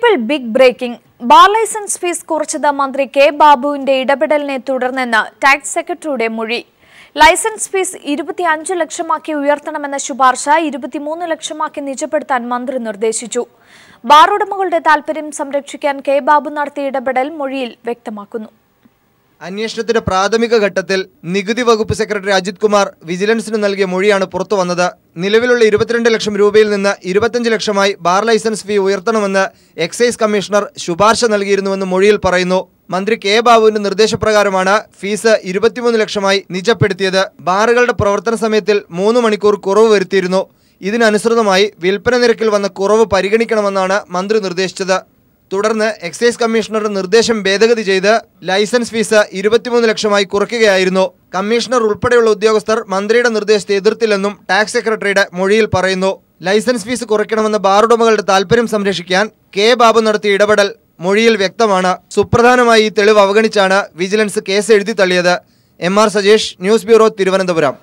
People big breaking bar licence fees കുറച്ചത് മന്ത്രി K ബാബുവിന്റെ ഇടപെടലിനെ തുടർന്നെന്ന് ടാക്സ് സെക്രട്ടറിയുടെ മൊഴി ലൈസൻസ് ഫീസ് ഇരുപത്തിയഞ്ച് ലക്ഷമാക്കി ഉയർത്തണമെന്ന ശുപാർശ ഇരുപത്തിമൂന്ന് ലക്ഷമാക്കി നിജപ്പെടുത്താൻ മന്ത്രി നിർദ്ദേശിച്ചു ബാർ ഉടമകളുടെ താൽപര്യം സംരക്ഷിക്കാൻ കെ ബാബു നടത്തിയ ഇടപെടൽ മൊഴിയിൽ വ്യക്തമാക്കുന്നു അന്വേഷണത്തിന്റെ പ്രാഥമിക ഘട്ടത്തിൽ നികുതി വകുപ്പ് സെക്രട്ടറി അജിത് കുമാർ വിജിലൻസിന് നൽകിയ മൊഴിയാണ് പുറത്തു വന്നത് നിലവിലുള്ള ഇരുപത്തിരണ്ട് ലക്ഷം രൂപയിൽ നിന്ന് ഇരുപത്തഞ്ച് ലക്ഷമായി ബാർ ലൈസൻസ് ഫീ ഉയർത്തണമെന്ന് എക്സൈസ് കമ്മീഷണർ ശുപാർശ നൽകിയിരുന്നുവെന്ന് മൊഴിയിൽ പറയുന്നു മന്ത്രി കെ ബാബുവിന്റെ നിർദ്ദേശപ്രകാരമാണ് ഫീസ് ഇരുപത്തിമൂന്ന് ലക്ഷമായി നിജപ്പെടുത്തിയത് ബാറുകളുടെ പ്രവർത്തന സമയത്തിൽ മൂന്ന് മണിക്കൂർ കുറവ് വരുത്തിയിരുന്നു ഇതിനനുസൃതമായി വിൽപ്പന നിരക്കിൽ വന്ന കുറവ് പരിഗണിക്കണമെന്നാണ് മന്ത്രി നിർദ്ദേശിച്ചത് തുടർന്ന് എക്സൈസ് കമ്മീഷണറുടെ നിർദ്ദേശം ഭേദഗതി ചെയ്ത് ലൈസൻസ് ഫീസ് ഇരുപത്തിമൂന്ന് ലക്ഷമായി കുറയ്ക്കുകയായിരുന്നു കമ്മീഷണർ ഉൾപ്പെടെയുള്ള ഉദ്യോഗസ്ഥർ മന്ത്രിയുടെ നിർദ്ദേശത്തെ എതിർത്തില്ലെന്നും ടാക്സ് സെക്രട്ടറിയുടെ മൊഴിയിൽ പറയുന്നു ലൈസൻസ് ഫീസ് കുറയ്ക്കണമെന്ന ബാറുടമകളുടെ താൽപര്യം സംരക്ഷിക്കാൻ കെ ബാബു നടത്തിയ ഇടപെടൽ മൊഴിയിൽ വ്യക്തമാണ് സുപ്രധാനമായി ഈ തെളിവ് അവഗണിച്ചാണ് വിജിലൻസ് കേസ് എഴുതി തള്ളിയത് M R Sajesh news bureau Thiruvananthapuram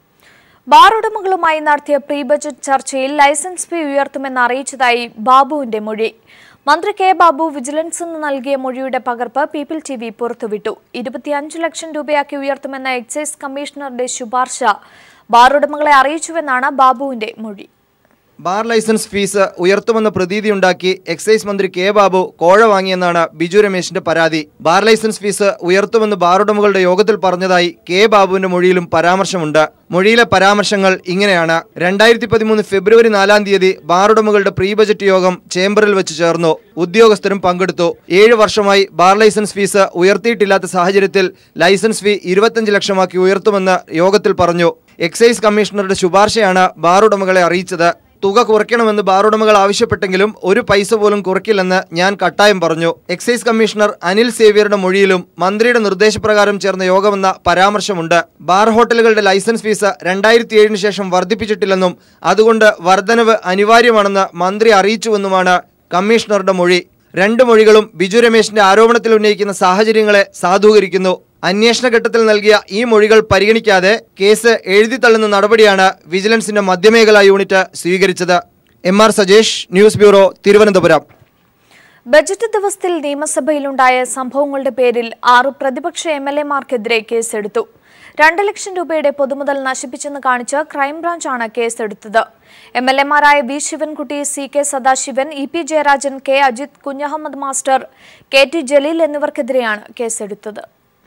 bar ഉടമകളുമായി നടത്തിയ പ്രീ ബജറ്റ് ചർച്ചയിൽ ലൈസൻസ് ഫീ ഉയർത്തുമെന്ന് അറിയിച്ചതായി ബാബുവിന്റെ മൊഴി മന്ത്രി കെ ബാബു വിജിലൻസിന് നൽകിയ മൊഴിയുടെ പകർപ്പ് പീപ്പിൾ ടി വി പുറത്തുവിട്ടു ഇരുപത്തിയഞ്ച് ലക്ഷം രൂപയാക്കി ഉയർത്തുമെന്ന എക്സൈസ് കമ്മീഷണറുടെ ശുപാർശ ബാർ ഉടമകളെ അറിയിച്ചുവെന്നാണ് ബാബുവിന്റെ മൊഴി ബാർ ലൈസൻസ് ഫീസ് ഉയർത്തുമെന്ന പ്രതീതിയുണ്ടാക്കി എക്സൈസ് മന്ത്രി കെ ബാബു കോഴ വാങ്ങിയെന്നാണ് ബിജു രമേശിന്റെ പരാതി ബാർ ലൈസൻസ് ഫീസ് ഉയർത്തുമെന്ന് ബാർ ഉടമകളുടെ യോഗത്തിൽ പറഞ്ഞതായി കെ ബാബുവിന്റെ മൊഴിയിലും പരാമർശമുണ്ട് മൊഴിയിലെ പരാമർശങ്ങൾ ഇങ്ങനെയാണ് രണ്ടായിരത്തി പതിമൂന്ന് ഫെബ്രുവരി നാലാം തീയതി ബാർ ഉടമകളുടെ പ്രീ ബജറ്റ് യോഗം ചേംബറിൽ വെച്ച് ചേർന്നു ഉദ്യോഗസ്ഥരും പങ്കെടുത്തു ഏഴ് വർഷമായി ബാർ ലൈസൻസ് ഫീസ് ഉയർത്തിയിട്ടില്ലാത്ത സാഹചര്യത്തിൽ ലൈസൻസ് ഫീ ഇരുപത്തഞ്ച് ലക്ഷമാക്കി ഉയർത്തുമെന്ന് യോഗത്തിൽ പറഞ്ഞു എക്സൈസ് കമ്മീഷണറുടെ ശുപാർശയാണ് ബാർ ഉടമകളെ അറിയിച്ചത് തുക കുറയ്ക്കണമെന്ന് ബാറുടമകൾ ആവശ്യപ്പെട്ടെങ്കിലും ഒരു പൈസ പോലും കുറയ്ക്കില്ലെന്ന് ഞാൻ കട്ടായം പറഞ്ഞു എക്സൈസ് കമ്മീഷണർ അനിൽ സേവ്യറുടെ മൊഴിയിലും മന്ത്രിയുടെ നിർദ്ദേശപ്രകാരം ചേർന്ന യോഗമെന്ന പരാമർശമുണ്ട് ബാർ ഹോട്ടലുകളുടെ ലൈസൻസ് ഫീസ് രണ്ടായിരത്തി ഏഴിന് ശേഷം വർദ്ധിപ്പിച്ചിട്ടില്ലെന്നും അതുകൊണ്ട് വർധനവ് അനിവാര്യമാണെന്ന് മന്ത്രി അറിയിച്ചുവെന്നുമാണ് കമ്മീഷണറുടെ മൊഴി രണ്ട് മൊഴികളും ബിജു രമേശിന്റെ ആരോപണത്തിൽ ഉന്നയിക്കുന്ന സാഹചര്യങ്ങളെ സാധൂകരിക്കുന്നു അന്വേഷണ ഘട്ടത്തിൽ നൽകിയ ഈ മൊഴികൾ പരിഗണിക്കാതെ കേസ് എഴുതിത്തള്ളുന്ന നടപടിയാണ് വിജിലൻസിന്റെ മധ്യമേഖലാ യൂണിറ്റ് സ്വീകരിച്ചത് M R Sajesh news bureau Thiruvananthapuram budget ദിവസത്തിൽ നിയമസഭയിലുണ്ടായ സംഭവങ്ങളുടെ പേരിൽ ആറ് പ്രതിപക്ഷ എം എൽ എമാർക്കെതിരെ കേസെടുത്തു രണ്ട് ലക്ഷം രൂപയുടെ പൊതുമുതൽ നശിപ്പിച്ചെന്ന് കാണിച്ച് ക്രൈംബ്രാഞ്ചാണ് കേസെടുത്തത് എം എൽ എമാരായ V Sivankutty C K Sadasivan E P Jayarajan K Ajith Kunhammad master K T Jaleel എന്നിവർക്കെതിരെയാണ് കേസെടുത്തത്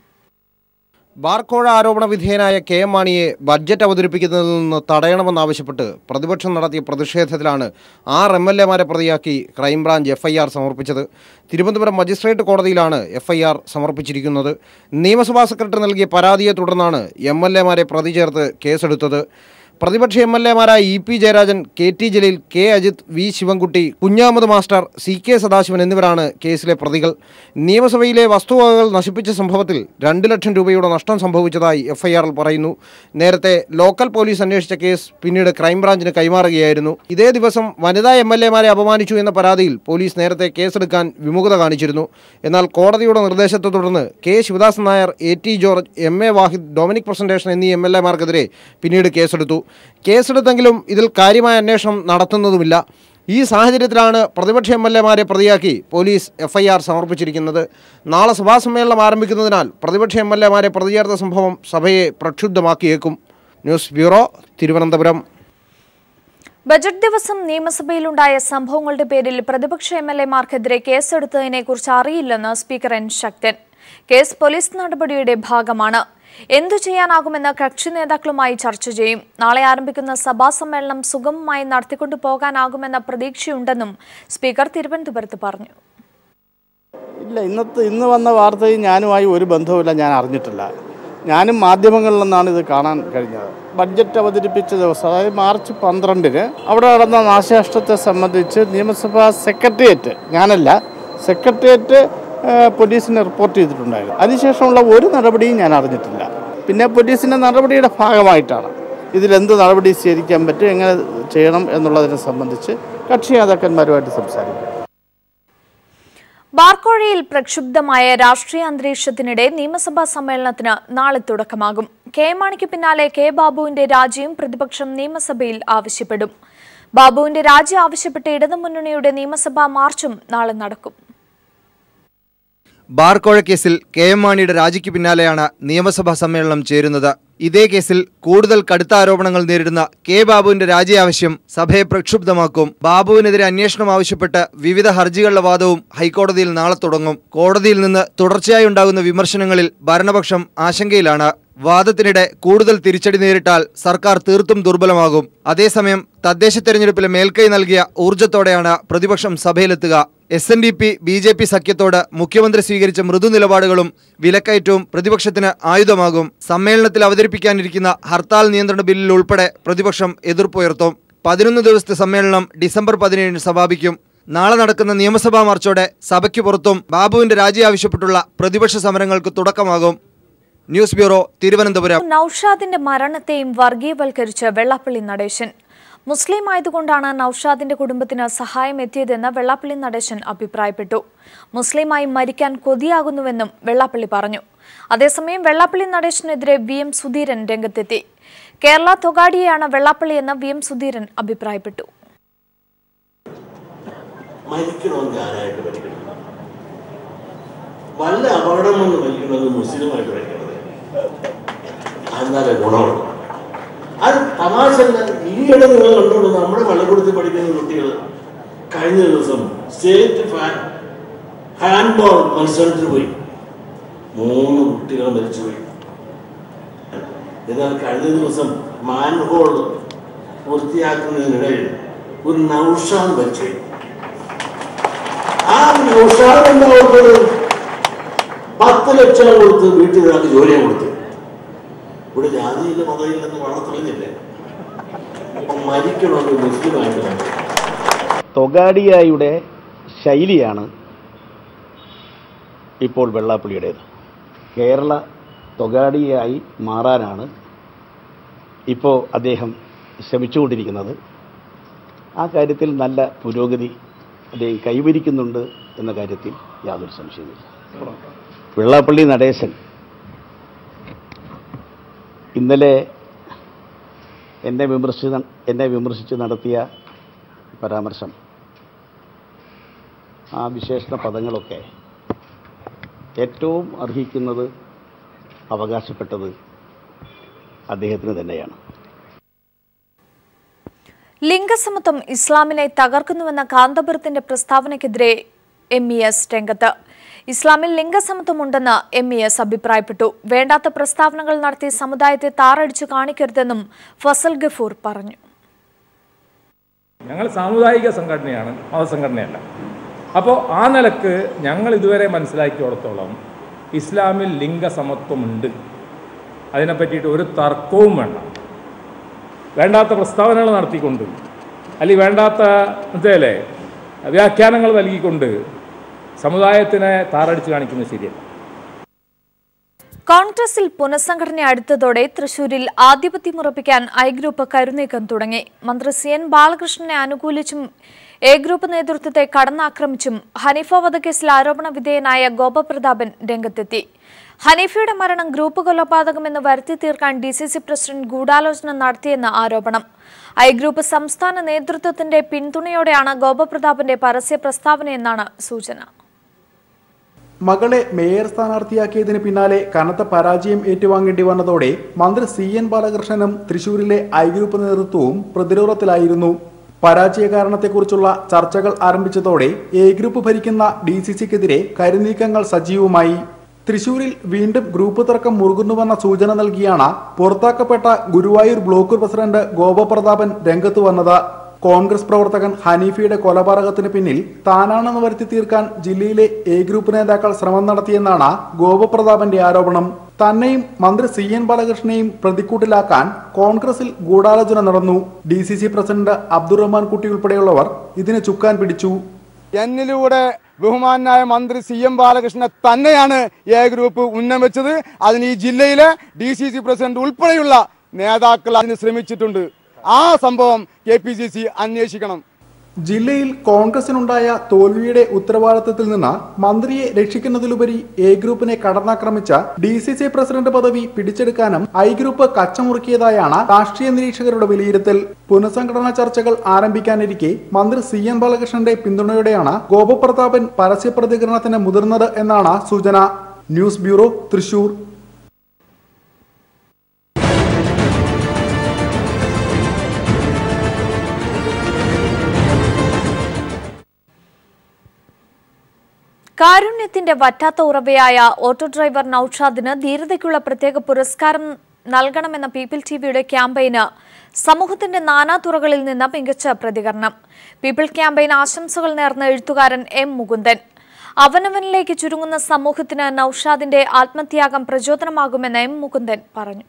ബാർക്കോഴ ആരോപണ വിധേയനായ കെ എം മാണിയെ ബഡ്ജറ്റ് അവതരിപ്പിക്കുന്നതിൽ നിന്ന് തടയണമെന്നാവശ്യപ്പെട്ട് പ്രതിപക്ഷം നടത്തിയ പ്രതിഷേധത്തിലാണ് ആറ് എം എൽ എമാരെ പ്രതിയാക്കി ക്രൈംബ്രാഞ്ച് എഫ് ഐ ആർ സമർപ്പിച്ചത് തിരുവനന്തപുരം മജിസ്ട്രേറ്റ് കോടതിയിലാണ് എഫ് ഐ ആർ സമർപ്പിച്ചിരിക്കുന്നത് നിയമസഭാ സെക്രട്ടറി നൽകിയ പരാതിയെ തുടർന്നാണ് എം എൽ എമാരെ പ്രതി ചേർത്ത് കേസെടുത്തത് പ്രതിപക്ഷ എം എൽ എമാരായ E P Jayarajan K T Jaleel K Ajith V Sivankutty Kunhammad master C K Sadasivan എന്നിവരാണ് കേസിലെ പ്രതികൾ നിയമസഭയിലെ വസ്തുവകകൾ നശിപ്പിച്ച സംഭവത്തിൽ രണ്ട് ലക്ഷം രൂപയുടെ നഷ്ടം സംഭവിച്ചതായി എഫ്ഐആറിൽ പറയുന്നു നേരത്തെ ലോക്കൽ പോലീസ് അന്വേഷിച്ച കേസ് പിന്നീട് ക്രൈംബ്രാഞ്ചിന് കൈമാറുകയായിരുന്നു ഇതേ ദിവസം വനിതാ എം എൽ എമാരെ അപമാനിച്ചു എന്ന പരാതിയിൽ പോലീസ് നേരത്തെ കേസെടുക്കാൻ വിമുഖത കാണിച്ചിരുന്നു എന്നാൽ കോടതിയുടെ നിർദ്ദേശത്തെ തുടർന്ന് K Sivadasan Nair A T George M A Vahid Dominic Presentation എന്നീ എം എൽ എമാർക്കെതിരെ പിന്നീട് കേസെടുത്തു കേസെടുത്തെങ്കിലും ഇതിൽ കാര്യമായ അന്വേഷണം നടത്തുന്നതുമില്ല ഈ സാഹചര്യത്തിലാണ് പ്രതിപക്ഷ എം എൽ എമാരെ പ്രതിയാക്കി പോലീസ് എഫ് ഐ ആർ സമർപ്പിച്ചിരിക്കുന്നത് നാളെ സഭാ സമ്മേളനം ആരംഭിക്കുന്നതിനാൽ പ്രതിപക്ഷ എം എൽ എമാരെ പ്രതി ചേർത്ത സംഭവം സഭയെ പ്രക്ഷുബ്ധമാക്കിയേക്കും ന്യൂസ് ബ്യൂറോ തിരുവനന്തപുരം ബജറ്റ് ദിവസം നിയമസഭയിലുണ്ടായ സംഭവങ്ങളുടെ പേരിൽ പ്രതിപക്ഷ എം എൽ എമാർക്കെതിരെ കേസെടുത്തതിനെക്കുറിച്ച് അറിയില്ലെന്ന് speaker N Sakthan case police നടപടിയുടെ ഭാഗമാണ് എന്തു ചെയ്യാനാകുമെന്ന് കക്ഷി നേതാക്കളുമായി ചർച്ച ചെയ്യും നാളെ ആരംഭിക്കുന്ന സഭാ സമ്മേളനം സുഗമമായി നടത്തിക്കൊണ്ടു പോകാനാകുമെന്ന പ്രതീക്ഷയുണ്ടെന്നും സ്പീക്കർ തിരുവനന്തപുരത്ത് പറഞ്ഞു ഇല്ല ഇന്നത്തെ ഇന്ന് വന്ന വാർത്തയിൽ ഞാനുമായി ഒരു ബന്ധവുമില്ല ഞാൻ അറിഞ്ഞിട്ടില്ല ഞാനും മാധ്യമങ്ങളിൽ നിന്നാണ് ഇത് കാണാൻ കഴിഞ്ഞത് ബഡ്ജറ്റ് അവതരിപ്പിച്ച ദിവസം അതായത് മാർച്ച് പന്ത്രണ്ടിന് അവിടെ നടന്ന നാശനഷ്ടത്തെ സംബന്ധിച്ച് നിയമസഭാ സെക്രട്ടേറിയറ്റ് ഞാനല്ല സെക്രട്ടേറിയറ്റ് ഏഹ്, പോലീസിന് റിപ്പോർട്ട് ചെയ്തിട്ടുണ്ടായിരുന്നു അതിനുശേഷമുള്ള ഒരു നടപടിയും ഞാൻ അറിഞ്ഞിട്ടില്ല പിന്നെ പോലീസിൻ്റെ നടപടിയുടെ ഭാഗമായിട്ടാണ് ഇതിലെന്ത് നടപടി സ്വീകരിക്കാൻ പറ്റും എങ്ങനെ ചെയ്യണം എന്നുള്ളതിനെ സംബന്ധിച്ച് കക്ഷി നേതാക്കന്മാരുമായിട്ട് സംസാരിക്കും ബാർക്കോഴയിൽ പ്രക്ഷുബ്ധമായ രാഷ്ട്രീയ അന്തരീക്ഷത്തിനിടെ നിയമസഭാ സമ്മേളനത്തിന് നാളെ തുടക്കമാകും കെ മാണിക്ക് പിന്നാലെ കെ ബാബുവിന്റെ രാജിയും പ്രതിപക്ഷം നിയമസഭയിൽ ആവശ്യപ്പെടും ബാബുവിന്റെ രാജി ആവശ്യപ്പെട്ട് ഇടതുമുന്നണിയുടെ നിയമസഭാ മാർച്ചും നാളെ നടക്കും ബാർ കോഴ കേസിൽ കെ എം മാണിയുടെ രാജിക്ക് പിന്നാലെയാണ് നിയമസഭാ സമ്മേളനം ചേരുന്നത് ഇതേ കേസിൽ കൂടുതൽ കടുത്ത ആരോപണങ്ങൾ നേരിടുന്ന കെ ബാബുവിന്റെ രാജി ആവശ്യം സഭയെ പ്രക്ഷുബ്ധമാക്കും ബാബുവിനെതിരെ അന്വേഷണം ആവശ്യപ്പെട്ട് വിവിധ ഹർജികളുടെ വാദവും ഹൈക്കോടതിയിൽ നാളെ തുടങ്ങും കോടതിയിൽ നിന്ന് തുടർച്ചയായി ഉണ്ടാകുന്ന വിമർശനങ്ങളിൽ ഭരണപക്ഷം ആശങ്കയിലാണ് വാദത്തിനിടെ കൂടുതൽ തിരിച്ചടി നേരിട്ടാൽ സർക്കാർ തീർത്തും ദുർബലമാകും അതേസമയം തദ്ദേശ തെരഞ്ഞെടുപ്പിലെ മേൽക്കൈ നൽകിയ ഊർജ്ജത്തോടെയാണ് പ്രതിപക്ഷം സഭയിലെത്തുക S N D P B J P സഖ്യത്തോട് മുഖ്യമന്ത്രി സ്വീകരിച്ച മൃദു നിലപാടുകളും വിലക്കയറ്റവും പ്രതിപക്ഷത്തിന് ആയുധമാകും സമ്മേളനത്തിൽ അവതരിപ്പിക്കാനിരിക്കുന്ന ഹർത്താൽ നിയന്ത്രണ ബില്ലിൽ ഉൾപ്പെടെ പ്രതിപക്ഷം എതിർപ്പുയർത്തും പതിനൊന്ന് ദിവസത്തെ സമ്മേളനം ഡിസംബർ പതിനേഴിന് സമാപിക്കും നാളെ നടക്കുന്ന നിയമസഭാ മാർച്ചോടെ സഭയ്ക്ക് പുറത്തും ബാബുവിന്റെ രാജി ആവശ്യപ്പെട്ടുള്ള പ്രതിപക്ഷ സമരങ്ങൾക്ക് തുടക്കമാകും ന്യൂസ് ബ്യൂറോ തിരുവനന്തപുരം നൌഷാദിന്റെ മരണത്തെയും വർഗീയവൽക്കരിച്ച് വെള്ളാപ്പള്ളി നടേശൻ മുസ്ലിം ആയതുകൊണ്ടാണ് നൌഷാദിന്റെ കുടുംബത്തിന് സഹായം എത്തിയതെന്ന് വെള്ളാപ്പള്ളി നടേശൻ അഭിപ്രായപ്പെട്ടു മുസ്ലിമായി മരിക്കാൻ കൊതിയാകുന്നുവെന്നും വെള്ളാപ്പള്ളി പറഞ്ഞു അതേസമയം വെള്ളാപ്പള്ളി നടേശനെതിരെ വി എം സുധീരൻ രംഗത്തെത്തി കേരള തൊഗാഡിയെയാണ് വെള്ളാപ്പള്ളിയെന്ന് വി എം സുധീരൻ അഭിപ്രായപ്പെട്ടു മരിക്കണമെന്ന് ആരായിട്ട് മരിക്കണം വല്ല അപകടം വന്ന് മരിക്കണമെന്ന് മുസ്ലിമായിട്ട് മരിക്കണത് എന്നാലേ ഗുണമുള്ളൂ അത് തമാശ അല്ല. ഈയിടെ നിങ്ങൾ കണ്ടോളൂ നമ്മുടെ പള്ളിക്കൂടത്തിൽ പഠിക്കുന്ന കുട്ടികൾ കഴിഞ്ഞ ദിവസം സ്റ്റേറ്റ് ഹാൻഡ്ബോൾ മത്സരത്തിന് പോയി മൂന്ന് കുട്ടികൾ മരിച്ചുപോയി എന്നാൽ കഴിഞ്ഞ ദിവസം മാൻഹോൾ പൂർത്തിയാക്കുന്നതിനിടയിൽ ഒരു നൗഷാൻ മരിച്ചു ആ നൗഷാൻ എന്താ കൊടുത്തത് പത്ത് ലക്ഷം കൊടുത്ത് വീട്ടിൽ ഒരാൾക്ക് ജോലിയെ കൊടുത്തു ഇവിടെ ജാതിയില്ല മതമില്ലെന്ന് വളരെ തെളിഞ്ഞില്ലേ അപ്പൊ മരിക്കണമെന്ന് മുസ്ലിമായിട്ട് വേണം. തൊഗാഡിയായുടെ ശൈലിയാണ് ഇപ്പോൾ വെള്ളാപ്പള്ളിയുടേത് കേരള തൊഗാഡിയായി മാറാനാണ് ഇപ്പോൾ അദ്ദേഹം ശ്രമിച്ചുകൊണ്ടിരിക്കുന്നത് ആ കാര്യത്തിൽ നല്ല പുരോഗതി അദ്ദേഹം കൈവരിക്കുന്നുണ്ട് എന്ന കാര്യത്തിൽ യാതൊരു സംശയമില്ല വെള്ളാപ്പള്ളി നടേശൻ ഇന്നലെ എന്നെ വിമർശിച്ച് എന്നെ വിമർശിച്ച് നടത്തിയ പരാമർശം ആ വിശേഷണ പദങ്ങളൊക്കെ ഏറ്റവും അർഹിക്കുന്നത് അവകാശപ്പെട്ടത് അദ്ദേഹത്തിന് തന്നെയാണ് ലിംഗസമത്വം ഇസ്ലാമിനെ തകർക്കുന്നുവെന്ന കാന്തപുരത്തിന്റെ പ്രസ്താവനയ്ക്കെതിരെ എം ഇ എസ് രംഗത്ത് ഇസ്ലാമിൽ ലിംഗസമത്വമുണ്ടെന്ന് എം ഇ എസ് അഭിപ്രായപ്പെട്ടു വേണ്ടാത്ത പ്രസ്താവനകൾ നടത്തി സമുദായത്തെ താറടിച്ചു കാണിക്കരുതെന്നും ഫസൽ ഗഫൂർ പറഞ്ഞു ഞങ്ങൾ സാമുദായിക സംഘടനയാണ് മതസംഘടനയല്ല അപ്പോൾ ആ നിലക്ക് ഞങ്ങൾ ഇതുവരെ മനസ്സിലാക്കിയോടത്തോളം ഇസ്ലാമിൽ ലിംഗസമത്വമുണ്ട് അതിനെ പറ്റിയിട്ട് ഒരു തർക്കവും വേണ്ട വേണ്ടാത്ത പ്രസ്താവനകൾ നടത്തിക്കൊണ്ട് അല്ലെങ്കിൽ വേണ്ടാത്ത എന്തേലേ വ്യാഖ്യാനങ്ങൾ നൽകിക്കൊണ്ട് സമുദായത്തിനെ താറടിച്ച് കാണിക്കുന്നത് ശരിയല്ല കോൺഗ്രസിൽ പുനഃസംഘടന അടുത്തതോടെ തൃശൂരിൽ ആധിപത്യമുറപ്പിക്കാൻ ഐ ഗ്രൂപ്പ് കരുനീക്കം തുടങ്ങി മന്ത്രി സി എൻ ബാലകൃഷ്ണനെ അനുകൂലിച്ചും എ ഗ്രൂപ്പ് നേതൃത്വത്തെ കടന്നാക്രമിച്ചും ഹനീഫ വധക്കേസിൽ ആരോപണ വിധേയനായ ഗോപപ്രതാപൻ രംഗത്തെത്തി ഹനീഫയുടെ മരണം ഗ്രൂപ്പ് കൊലപാതകമെന്ന് വരുത്തി തീർക്കാൻ ഡി സി സി പ്രസിഡന്റ് ഗൂഢാലോചന നടത്തിയെന്ന് ആരോപണം ഐ ഗ്രൂപ്പ് സംസ്ഥാന നേതൃത്വത്തിന്റെ പിന്തുണയോടെയാണ് ഗോപപ്രതാപന്റെ പരസ്യ പ്രസ്താവനയെന്നാണ് സൂചന മകളെ മേയർ സ്ഥാനാർത്ഥിയാക്കിയതിന് പിന്നാലെ കനത്ത പരാജയം ഏറ്റുവാങ്ങേണ്ടി വന്നതോടെ മന്ത്രി സി എൻ ബാലകൃഷ്ണനും തൃശൂരിലെ ഐ ഗ്രൂപ്പ് നേതൃത്വവും പ്രതിരോധത്തിലായിരുന്നു പരാജയ കാരണത്തെക്കുറിച്ചുള്ള ചർച്ചകൾ ആരംഭിച്ചതോടെ എ ഗ്രൂപ്പ് ഭരിക്കുന്ന ഡി സി സിക്കെതിരെ കരുനീക്കങ്ങൾ സജീവമായി തൃശൂരിൽ വീണ്ടും ഗ്രൂപ്പ് തർക്കം മുറുകുന്നുവെന്ന സൂചന നൽകിയാണ് പുറത്താക്കപ്പെട്ട ഗുരുവായൂർ ബ്ലോക്ക് പ്രസിഡന്റ് ഗോപപ്രതാപൻ രംഗത്ത് വന്നത് കോൺഗ്രസ് പ്രവർത്തകൻ ഹനീഫയുടെ കൊലപാതകത്തിന് പിന്നിൽ താനാണെന്ന് വരുത്തി തീർക്കാൻ ജില്ലയിലെ എ ഗ്രൂപ്പ് നേതാക്കൾ ശ്രമം നടത്തിയെന്നാണ് ഗോപപ്രതാപന്റെ ആരോപണം തന്നെയും മന്ത്രി സി എൻ ബാലകൃഷ്ണനെയും പ്രതിക്കൂട്ടിലാക്കാൻ കോൺഗ്രസിൽ ഗൂഢാലോചന നടന്നു D C C president Abdurahman Kutty ഉൾപ്പെടെയുള്ളവർ ഇതിന് ചുക്കാൻ പിടിച്ചു എന്നിലൂടെ ബഹുമാനായ മന്ത്രി സി എം ബാലകൃഷ്ണനെ തന്നെയാണ് എ ഗ്രൂപ്പ് ഉന്നം വെച്ചത് അതിന് ഈ ജില്ലയിലെ ഡി സി സി പ്രസിഡന്റ് ഉൾപ്പെടെയുള്ള നേതാക്കൾ അതിന് ശ്രമിച്ചിട്ടുണ്ട് ആ സംഭവം കെ പി സി സി അന്വേഷിക്കണം ജില്ലയിൽ കോൺഗ്രസിനുണ്ടായ തോൽവിയുടെ ഉത്തരവാദിത്തത്തിൽ നിന്ന് മന്ത്രിയെ രക്ഷിക്കുന്നതിലുപരി എ ഗ്രൂപ്പിനെ കടന്നാക്രമിച്ച ഡി സി സി പ്രസിഡന്റ് പദവി പിടിച്ചെടുക്കാനും ഐ ഗ്രൂപ്പ് കച്ചമുറുക്കിയതായാണ് രാഷ്ട്രീയ നിരീക്ഷകരുടെ വിലയിരുത്തൽ പുനഃസംഘടനാ ചർച്ചകൾ ആരംഭിക്കാനിരിക്കെ മന്ത്രി സി എൻ ബാലകൃഷ്ണന്റെ പിന്തുണയോടെയാണ് ഗോപപ്രതാപൻ പരസ്യ പ്രതികരണത്തിന് മുതിർന്നത് എന്നാണ് സൂചന ന്യൂസ് ബ്യൂറോ തൃശൂർ കാരുണ്യത്തിന്റെ വറ്റാത്ത ഉറവയായ ഓട്ടോ ഡ്രൈവർ നൌഷാദിന് ധീരതയ്ക്കുള്ള പ്രത്യേക പുരസ്കാരം നൽകണമെന്ന പീപ്പിൾ ടിവിയുടെ ക്യാമ്പയിന് സമൂഹത്തിന്റെ നാനാതുറകളിൽ നിന്ന് മികച്ച പ്രതികരണം പീപ്പിൾ ക്യാമ്പയിൻ ആശംസകൾ നേർന്ന എഴുത്തുകാരൻ എം മുകുന്ദൻ അവനവനിലേക്ക് ചുരുങ്ങുന്ന സമൂഹത്തിന് നൌഷാദിന്റെ ആത്മത്യാഗം പ്രചോദനമാകുമെന്ന് എം മുകുന്ദൻ പറഞ്ഞു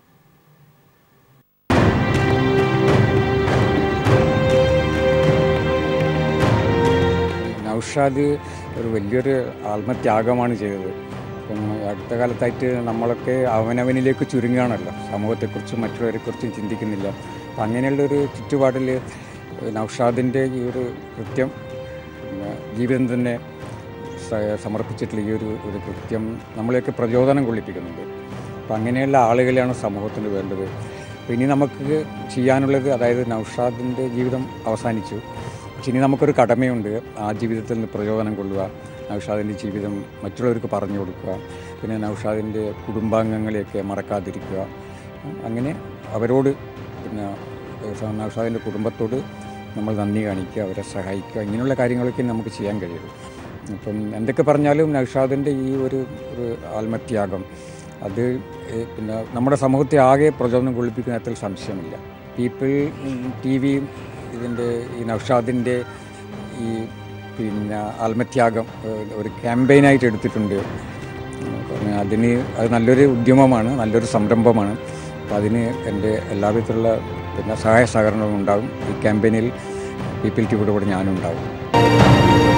നൗഷാദ് ഒരു വലിയൊരു ആത്മത്യാഗമാണ് ചെയ്തത് ഇപ്പം അടുത്ത കാലത്തായിട്ട് നമ്മളൊക്കെ അവനവനിലേക്ക് ചുരുങ്ങുകയാണല്ലോ സമൂഹത്തെക്കുറിച്ചും മറ്റുള്ളവരെക്കുറിച്ചും ചിന്തിക്കുന്നില്ല അപ്പം അങ്ങനെയുള്ളൊരു ചുറ്റുപാടിൽ നൗഷാദിൻ്റെ ഈ ഒരു കൃത്യം പിന്നെ ജീവിതം തന്നെ സ- സമർപ്പിച്ചിട്ടുള്ള ഈ ഒരു ഒരു കൃത്യം നമ്മളെയൊക്കെ പ്രചോദനം കൊള്ളിപ്പിക്കുന്നുണ്ട് അപ്പം അങ്ങനെയുള്ള ആളുകളെയാണ് സമൂഹത്തിന് വേണ്ടത് അപ്പോൾ ഇനി നമുക്ക് ചെയ്യാനുള്ളത് അതായത് നൗഷാദിൻ്റെ ജീവിതം അവസാനിച്ചു പക്ഷെ ഇനി നമുക്കൊരു കടമയുണ്ട് ആ ജീവിതത്തിൽ നിന്ന് പ്രചോദനം കൊള്ളുക നൗഷാദിൻ്റെ ജീവിതം മറ്റുള്ളവർക്ക് പറഞ്ഞു കൊടുക്കുക പിന്നെ നൗഷാദിൻ്റെ കുടുംബാംഗങ്ങളെയൊക്കെ മറക്കാതിരിക്കുക അങ്ങനെ അവരോട് പിന്നെ നൗഷാദിൻ്റെ കുടുംബത്തോട് നമ്മൾ നന്ദി കാണിക്കുക അവരെ സഹായിക്കുക ഇങ്ങനെയുള്ള കാര്യങ്ങളൊക്കെ നമുക്ക് ചെയ്യാൻ കഴിയുള്ളൂ അപ്പം എന്തൊക്കെ പറഞ്ഞാലും നൗഷാദിൻ്റെ ഈ ഒരു ഒരു ആത്മത്യാഗം അത് ഏഹ്, പിന്നെ നമ്മുടെ സമൂഹത്തെ ആകെ പ്രചോദനം കൊള്ളിപ്പിക്കുന്ന തരത്തിൽ സംശയമില്ല പീപ്പിൾ ടി വിയും ഇതിൻ്റെ ഈ നൗഷാദിൻ്റെ ഈ പിന്നെ ആത്മത്യാഗം ഏഹ്, ഒരു ക്യാമ്പയിനായിട്ട് എടുത്തിട്ടുണ്ട് പിന്നെ അതിന് അത് നല്ലൊരു ഉദ്യമമാണ് നല്ലൊരു സംരംഭമാണ് അപ്പോൾ അതിന് എൻ്റെ എല്ലാവിധത്തിലുള്ള പിന്നെ സഹായ സഹകരണവും ഉണ്ടാകും ഈ ക്യാമ്പയിനിൽ പീപ്പിൾ ടി വിയുടെ കൂടെ ഞാനും ഉണ്ടാകും